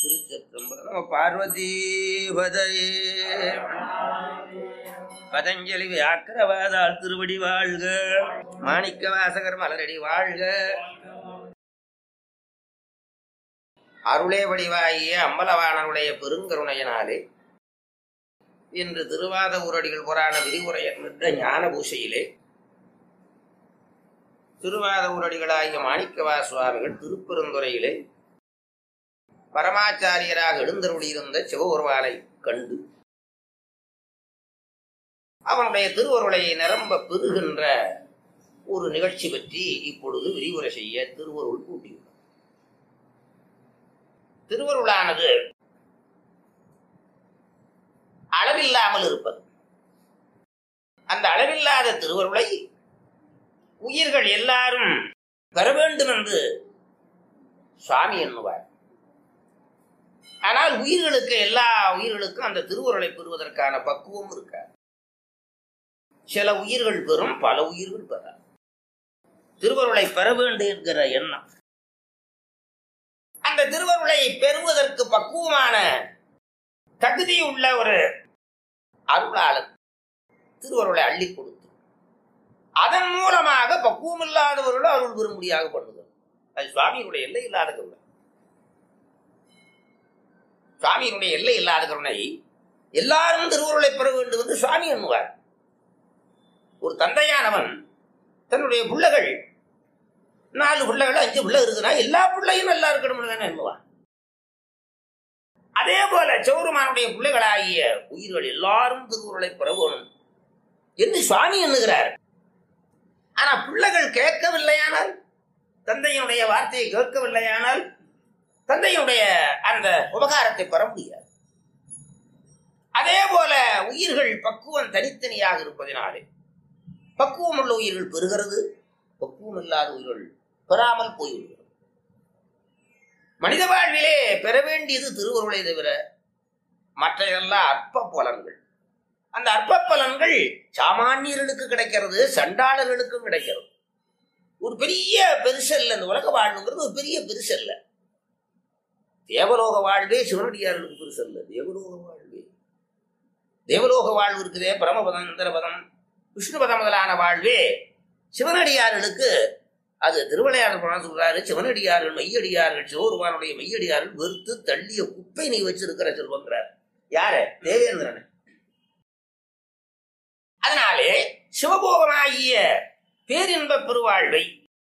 திருச்சிற்றம்பலம் நம பார்வதி பதையே பதஞ்சலி வியாக்கிரவாதால் திருவடி வாழ்க மாணிக்க வாசகர் மலரடி வாழ்க அருளே வடிவாகிய அம்பலவாணனுடைய பெருங்கருணையினாலே இன்று திருவாத ஊரடிகள் புராண விரிவுரை என்ற ஞான பூசையிலே திருவாத ஊரடிகளாகிய மாணிக்கவா சுவாமிகள் திருப்பெருந்துறையிலே பரமாச்சாரியராக எழுந்தருளியிருந்த சிவபெருமானை கண்டு அவனுடைய திருவருளை நிரம்ப பெறுகின்ற ஒரு நிகழ்ச்சி பற்றி இப்பொழுது விரிவுரை செய்ய திருவருள் கூட்டியுள்ளார் திருவருளானது அளவில்லாமல் இருப்பது அந்த அளவில்லாத திருவருளை உயிர்கள் எல்லாரும் பெற வேண்டும் என்று சுவாமி எண்ணுவார் ஆனால் உயிர்களுக்கு எல்லா உயிர்களுக்கும் அந்த திருவுருளை பெறுவதற்கான பக்குவம் இருக்காது சில உயிர்கள் பெறும் பல உயிர்கள் பெற திருவருளை பெற வேண்டும் என்கிற எண்ணம் அந்த திருவருளை பெறுவதற்கு பக்குவமான தகுதி உள்ள ஒரு அருளாளர் திருவருளை அள்ளி கொடுத்து அதன் மூலமாக பக்குவம் இல்லாதவர்களும் அருள் பெறும்படியாக பண்ணுதல் அது சுவாமியினுடைய எல்லை இல்லாத கருணை சுவாமியினுடைய எல்லை இல்லாத கருணை எல்லாரும் திருவுருளை பெற வேண்டும் என்று சுவாமி எண்ணுவார் ஒரு தந்தையானவன் தன்னுடைய பிள்ளைகள் நாலு பிள்ளைகள் அஞ்சு பிள்ளை இருக்குன்னா எல்லா பிள்ளையும் நல்லா இருக்கணும்னு தானே எண்ணுவான் அதே போல சௌருமானுடைய பிள்ளைகளாகிய உயிர்கள் எல்லாரும் திருவுருளை பெற வேணும் என்று சுவாமி எண்ணுகிறார் ஆனா பிள்ளைகள் கேட்கவில்லையானால் தந்தையினுடைய வார்த்தையை கேட்கவில்லையானால் தந்தையினுடைய அந்த உபகாரத்தை பெற முடியாது அதே போல உயிர்கள் பக்குவம் தனித்தனியாக இருப்பதினாலே பக்குவம் உள்ள உயிர்கள் பெறுகிறது பக்குவம் இல்லாத உயிர்கள் பெறாமல் போய்விடுகிறது மனித வாழ்விலே பெற வேண்டியது திருவருளை தவிர மற்றையெல்லாம் அற்ப பலன்கள் அந்த அற்ப பலன்கள் சாமானியர்களுக்கு கிடைக்கிறது சண்டாளர்களுக்கும் கிடைக்கிறது ஒரு பெரிய பெருசல்ல இந்த உலக வாழ்வுங்கிறது ஒரு பெரிய பெருசல்ல தேவலோக வாழ்வே சிவனடியார்களுக்கு பெருசல்ல தேவலோக வாழ்வே தேவலோக வாழ்வு இருக்குதே பரமபதம் இந்திரபதம் விஷ்ணுபதம் முதலான வாழ்வே சிவனடியார்களுக்கு அது திருவிளையாடல் படம் சொல்றாரு சிவனடியார்கள் மெய்யடியார்கள் சிவருமானுடைய மெய்யடியார்கள் வெறுத்து தள்ளிய குப்பை நீ வச்சிருக்கிற செல்வங்கிறார் யாரு தேவேந்திரன் அதனாலே சிவபோகமாகிய பேரின்ப பெருவாழ்வை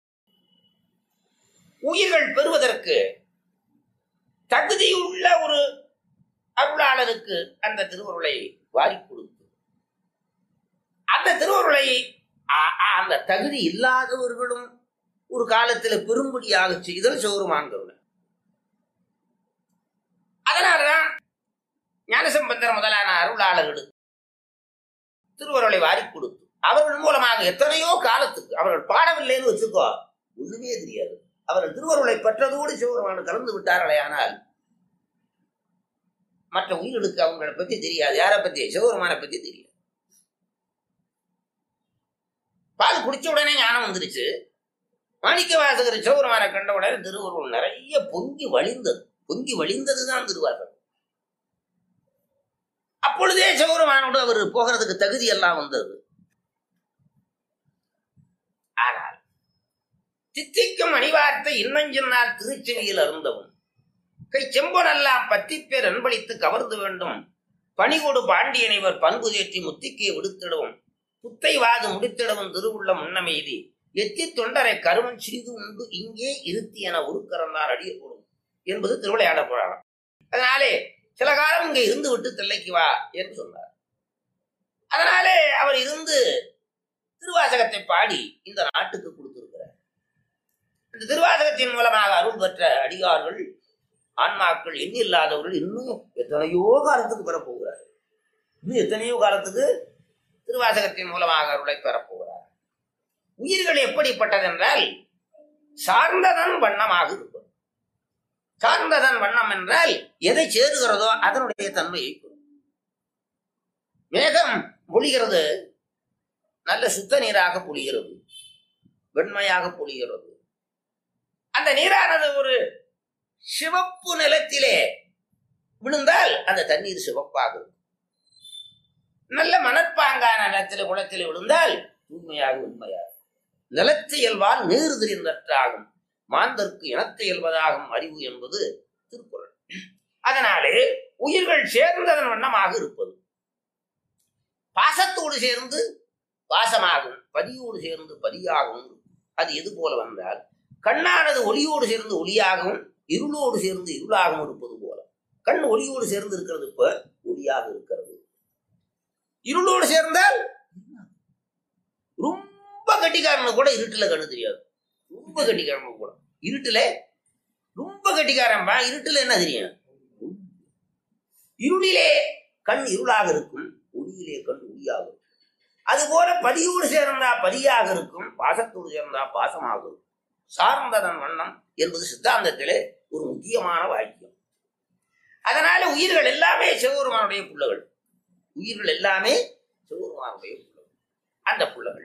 உயிர்கள் பெறுவதற்கு தகுதியுள்ள ஒரு அருளாளருக்கு அந்த திருவருளை வாரி கொடுத்து அந்த திருவருளை அ- அ- அந்த தகுதி இல்லாதவர்களும் ஒரு காலத்துல பெரும்படியாக செய்தல் சிவருமான் கருணை அதனாலதான் ஞானசம்பந்தர் முதலான அருளாளர்களுக்கு திருவருளை வாரி கொடுத்து அவர்கள் மூலமாக எத்தனையோ காலத்துக்கு அவர்கள் பாடவில்லைன்னு வச்சுக்கோ ஒண்ணுமே தெரியாது அவர்கள் திருவருளை பெற்றதோடு சிவபெருமான் கலந்து விட்டார்களே ஆனால் மற்ற உயிர்களுக்கு அவங்களை பத்தி தெரியாது யாரை பத்தி சிவபெருமானை பத்தி தெரியாது பால் குடிச்ச உடனே ஞானம் வந்துருச்சு மாணிக்க வாசகர் சிவபெருமானை கண்ட உடனே திருவருள் நிறைய பொங்கி வழிந்தது பொங்கி வழிந்ததுதான் திருவாசகம் அப்பொழுதே சிவபெருமானோடு அவர் போகிறதுக்கு தகுதி எல்லாம் வந்தது ஆனால் தித்திக்கும் அணிவார்த்தை இன்னஞ்சொன்னால் திருச்செவியில் அருந்தவும் கை செம்பனெல்லாம் பத்திப்பேர் அன்பளித்து கவர்ந்து வேண்டும் பணிகொடு பாண்டியனைவர் பண்பு தேற்றி முத்திக்கை விடுத்திடவும் புத்தை வாது முடித்திடவும் திருவுள்ள முன்னமெய்தி எத்தி தொண்டரை கருமன் சிறிது உண்டு இங்கே இருத்தி என உருக்கறந்தார் அடியக்கூடும் என்பது திருவிளையாட புராணம் அதனாலே சில காலம் இங்கே இருந்து விட்டு தில்லைக்கு வா என்று சொன்னார் அதனாலே அவர் இருந்து திருவாசகத்தை பாடி இந்த நாட்டுக்கு கொடுத்திருக்கிறார் இந்த திருவாசகத்தின் மூலமாக அருள் பெற்ற அடியார்கள் ஆன்மாக்கள் எண்ணில்லாதவர்கள் இன்னும் எத்தனையோ காலத்துக்கு பெறப்போகிறார் இன்னும் எத்தனையோ காலத்துக்கு திருவாசகத்தின் மூலமாக அருளை பெறப்போகிறார் உயிர்கள் எப்படிப்பட்டது என்றால் சார்ந்ததன் வண்ணமாக இருக்கும் சார்ந்ததன் வண்ணம் என்றால் எதை சேருகிறதோ அதனுடைய தன்மையை பெறும். மேகம் பொழிகிறது நல்ல சுத்த நீராக பொழிகிறது வெண்மையாக பொழிகிறது அந்த நீரானது ஒரு சிவப்பு நிலத்திலே விழுந்தால் அந்த தண்ணீர் சிவப்பாக இருக்கும் நல்ல மணற்பாங்கான நிலத்தில் குளத்தில் விழுந்தால் தூய்மையாக உண்மையாக நிலத்து இயல்பால் நீறுதலின் நற்றாகும் மாந்தருக்கு இனத்தை இயல்பதாகும் அறிவு என்பது திருக்குறள் அதனாலே உயிர்கள் சேர்ந்ததன் வண்ணமாக இருப்பது பாசத்தோடு சேர்ந்து பாசமாகும் பதியோடு சேர்ந்து பதியாகவும் அது எது போல வந்தால் கண்ணானது ஒளியோடு சேர்ந்து ஒளியாகவும் இருளோடு சேர்ந்து இருளாகவும் இருப்பது போல கண் ஒளியோடு சேர்ந்து இருக்கிறது இப்ப ஒளியாக இருக்கிறது இருளோடு சேர்ந்தால் ரொம்ப கட்டிக்காரனு கூட இருட்டுல கண்ணு தெரியாது ரொம்ப கட்டிக்காரனு கூட இருட்டுல ரொம்ப கட்டிக்காரன் பா, இருட்டுல என்ன தெரியும் இருளிலே கண் இருளாக இருக்கும் ஒளியிலே கண் ஒளியாக இருக்கும் அதுபோல பதியோடு சேர்ந்தா பதியாக இருக்கும் பாசத்தோடு சேர்ந்தா பாசமாக இருக்கும் சார்ந்ததன் வண்ணம் என்பது சித்தாந்தத்திலே ஒரு முக்கியமான வாக்கியம் அதனால உயிர்கள் எல்லாமே சிவபெருமானுடைய புள்ளகள் உயிர்கள் எல்லாமே சிவபெருமானுடைய புள்ளகள் அந்த புள்ளகள்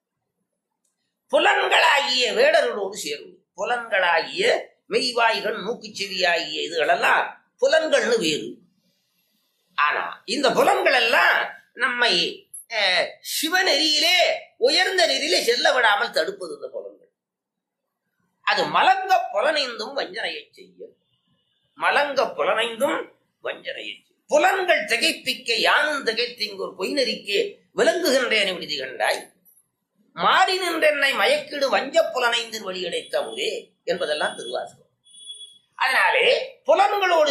புலன்களாகிய வேடர்களோடு சேர்ந்து புலன்களாகிய மெய்வாய்கள் மூக்குச் செவியாகிய இதுகளெல்லாம் புலன்கள்னு வேறு ஆனா இந்த புலன்கள் எல்லாம் நம்மை அஹ், சிவநெறியிலே உயர்ந்த நெறியிலே செல்ல விடாமல் தடுப்பது இந்த புலன்கள் அது மலங்க புலனைந்தும் வஞ்சனையை செய்யும் மலங்க புலனைந்தும் வஞ்சனையை செய்யும் புலன்கள் திகைப்பிக்க யானும் திகைத்திங்கோர் பொய்நெறிக்கு விளங்குகின்றேன் விடுதி கண்டாய் மாறி நின்றென்னை மயக்கிடு வஞ்ச புலனைந்து வழியடைத்த முரே என்பதெல்லாம் திருவாசகம் அதனாலே புலன்களோடு